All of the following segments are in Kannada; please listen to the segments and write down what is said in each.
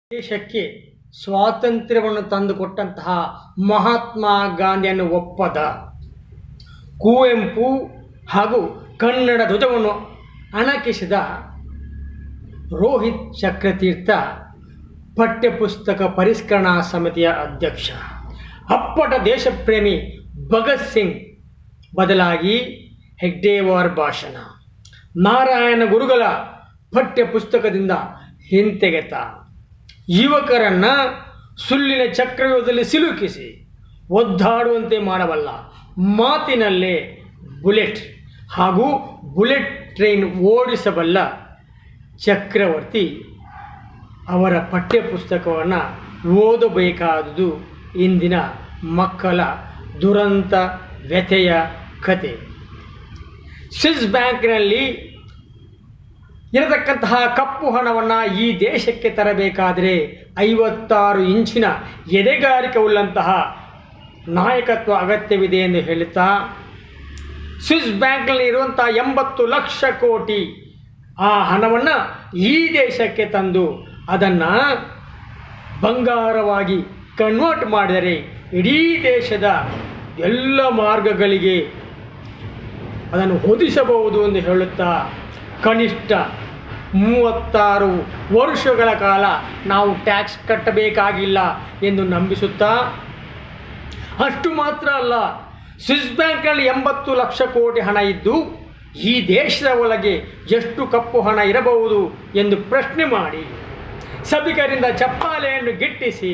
ದೇಶಕ್ಕೆ ಸ್ವಾತಂತ್ರ್ಯವನ್ನು ತಂದುಕೊಟ್ಟಂತಹ ಮಹಾತ್ಮ ಗಾಂಧಿಯನ್ನು ಒಪ್ಪದ ಕುವೆಂಪು ಹಾಗೂ ಕನ್ನಡ ಧ್ವಜವನ್ನು ಅಣಕಿಸಿದ ರೋಹಿತ್ ಚಕ್ರತೀರ್ಥ ಪಠ್ಯಪುಸ್ತಕ ಪರಿಷ್ಕರಣಾ ಸಮಿತಿಯ ಅಧ್ಯಕ್ಷ ಅಪ್ಪಟ ದೇಶಪ್ರೇಮಿ ಭಗತ್ ಸಿಂಗ್ ಬದಲಾಗಿ ಹೆಗ್ಡೇವಾರ್ ಭಾಷಣ ನಾರಾಯಣ ಗುರುಗಳ ಪಠ್ಯಪುಸ್ತಕದಿಂದ ಹಿಂತೆಗೆತ ಯುವಕರನ್ನು ಸುಳ್ಳಿನ ಚಕ್ರವ್ಯೂಹದಲ್ಲಿ ಸಿಲುಕಿಸಿ ಒದ್ದಾಡುವಂತೆ ಮಾಡಬಲ್ಲ ಮಾತಿನಲ್ಲೇ ಬುಲೆಟ್ ಹಾಗೂ ಬುಲೆಟ್ ಟ್ರೈನ್ ಓಡಿಸಬಲ್ಲ ಚಕ್ರವರ್ತಿ ಅವರ ಪಠ್ಯಪುಸ್ತಕವನ್ನು ಓದಬೇಕಾದುದು ಇಂದಿನ ಮಕ್ಕಳ ದುರಂತ ವ್ಯಥೆಯ ಕತೆ ಸ್ವಿಸ್ ಬ್ಯಾಂಕ್ನಲ್ಲಿ ಇರತಕ್ಕಂತಹ ಕಪ್ಪು ಹಣವನ್ನು ಈ ದೇಶಕ್ಕೆ ತರಬೇಕಾದರೆ ಐವತ್ತಾರು ಇಂಚಿನ ಎದೆಗಾರಿಕೆ ಉಳ್ಳಂತಹ ನಾಯಕತ್ವ ಅಗತ್ಯವಿದೆ ಎಂದು ಹೇಳುತ್ತಾ ಸ್ವಿಸ್ ಬ್ಯಾಂಕ್ನಲ್ಲಿ ಇರುವಂಥ ಎಂಬತ್ತು ಲಕ್ಷ ಕೋಟಿ ಆ ಹಣವನ್ನು ಈ ದೇಶಕ್ಕೆ ತಂದು ಅದನ್ನು ಬಂಗಾರವಾಗಿ ಕನ್ವರ್ಟ್ ಮಾಡಿದರೆ ಇಡೀ ದೇಶದ ಎಲ್ಲ ಮಾರ್ಗಗಳಿಗೆ ಅದನ್ನು ಹೊದಿಸಬಹುದು ಎಂದು ಹೇಳುತ್ತಾ ಕನಿಷ್ಠ ಮೂವತ್ತಾರು ವರ್ಷಗಳ ಕಾಲ ನಾವು ಟ್ಯಾಕ್ಸ್ ಕಟ್ಟಬೇಕಾಗಿಲ್ಲ ಎಂದು ನಂಬಿಸುತ್ತಾ ಅಷ್ಟು ಮಾತ್ರ ಅಲ್ಲ ಸ್ವಿಸ್ ಬ್ಯಾಂಕ್ನಲ್ಲಿ ಎಂಬತ್ತು ಲಕ್ಷ ಕೋಟಿ ಹಣ ಇದ್ದು ಈ ದೇಶದ ಒಳಗೆ ಎಷ್ಟು ಕಪ್ಪು ಹಣ ಇರಬಹುದು ಎಂದು ಪ್ರಶ್ನೆ ಮಾಡಿ ಸಭಿಕರಿಂದ ಚಪ್ಪಾಲೆಯನ್ನು ಗಿಟ್ಟಿಸಿ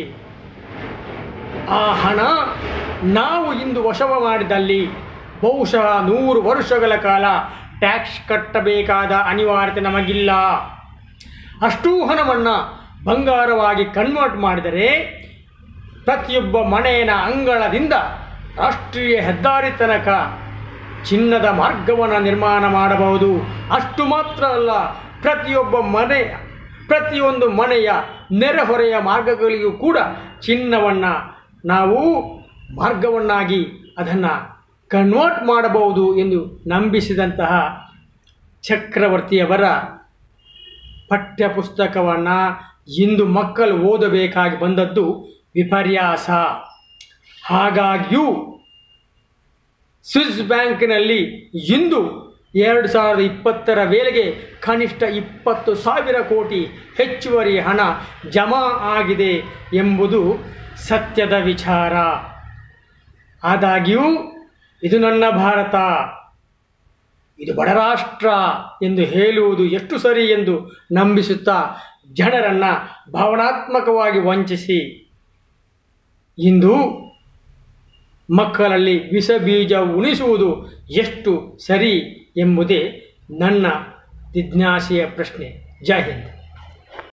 ಆ ಹಣ ನಾವು ಇಂದು ವಶವ ಮಾಡಿದಲ್ಲಿ ಬಹುಶಃ ನೂರು ವರ್ಷಗಳ ಕಾಲ ಟ್ಯಾಕ್ಸ್ ಕಟ್ಟಬೇಕಾದ ಅನಿವಾರ್ಯತೆ ನಮಗಿಲ್ಲ ಅಷ್ಟೂ ಹಣವನ್ನು ಬಂಗಾರವಾಗಿ ಕನ್ವರ್ಟ್ ಮಾಡಿದರೆ ಪ್ರತಿಯೊಬ್ಬ ಮನೆಯ ಅಂಗಳದಿಂದ ರಾಷ್ಟ್ರೀಯ ಹೆದ್ದಾರಿ ತನಕ ಚಿನ್ನದ ಮಾರ್ಗವನ್ನು ನಿರ್ಮಾಣ ಮಾಡಬಹುದು ಅಷ್ಟು ಮಾತ್ರ ಅಲ್ಲ ಪ್ರತಿಯೊಬ್ಬ ಮನೆಯ ಪ್ರತಿಯೊಂದು ಮನೆಯ ನೆರೆಹೊರೆಯ ಮಾರ್ಗಗಳಿಗೂ ಕೂಡ ಚಿನ್ನವನ್ನು ನಾವು ಮಾರ್ಗವನ್ನಾಗಿ ಅದನ್ನು ಕನ್ವರ್ಟ್ ಮಾಡಬಹುದು ಎಂದು ನಂಬಿಸಿದಂತಹ ಚಕ್ರವರ್ತಿಯವರ ಪಠ್ಯಪುಸ್ತಕವನ್ನು ಇಂದು ಮಕ್ಕಳು ಓದಬೇಕಾಗಿ ಬಂದದ್ದು ವಿಪರ್ಯಾಸ ಹಾಗಾಗಿಯೂ ಸ್ವಿಸ್ ಬ್ಯಾಂಕ್ನಲ್ಲಿ ಇಂದು ಎರಡು ಸಾವಿರದ ಇಪ್ಪತ್ತರ ವೇಳೆಗೆ ಕನಿಷ್ಠ ಇಪ್ಪತ್ತು ಸಾವಿರ ಕೋಟಿ ಹೆಚ್ಚುವರಿ ಹಣ ಜಮಾ ಆಗಿದೆ ಎಂಬುದು ಸತ್ಯದ ವಿಚಾರ ಆದಾಗ್ಯೂ ಇದು ನನ್ನ ಭಾರತ ಇದು ಬಡ ರಾಷ್ಟ್ರ ಎಂದು ಹೇಳುವುದು ಎಷ್ಟು ಸರಿ ಎಂದು ನಂಬಿಸುತ್ತಾ ಜನರನ್ನು ಭಾವನಾತ್ಮಕವಾಗಿ ವಂಚಿಸಿ ಇಂದು ಮಕ್ಕಳಲ್ಲಿ ವಿಷ ಬೀಜ ಉಣಿಸುವುದು ಎಷ್ಟು ಸರಿ ಎಂಬುದೇ ನನ್ನ ಜಿಜ್ಞಾಸೆಯ ಪ್ರಶ್ನೆ ಜೈ ಹಿಂದ್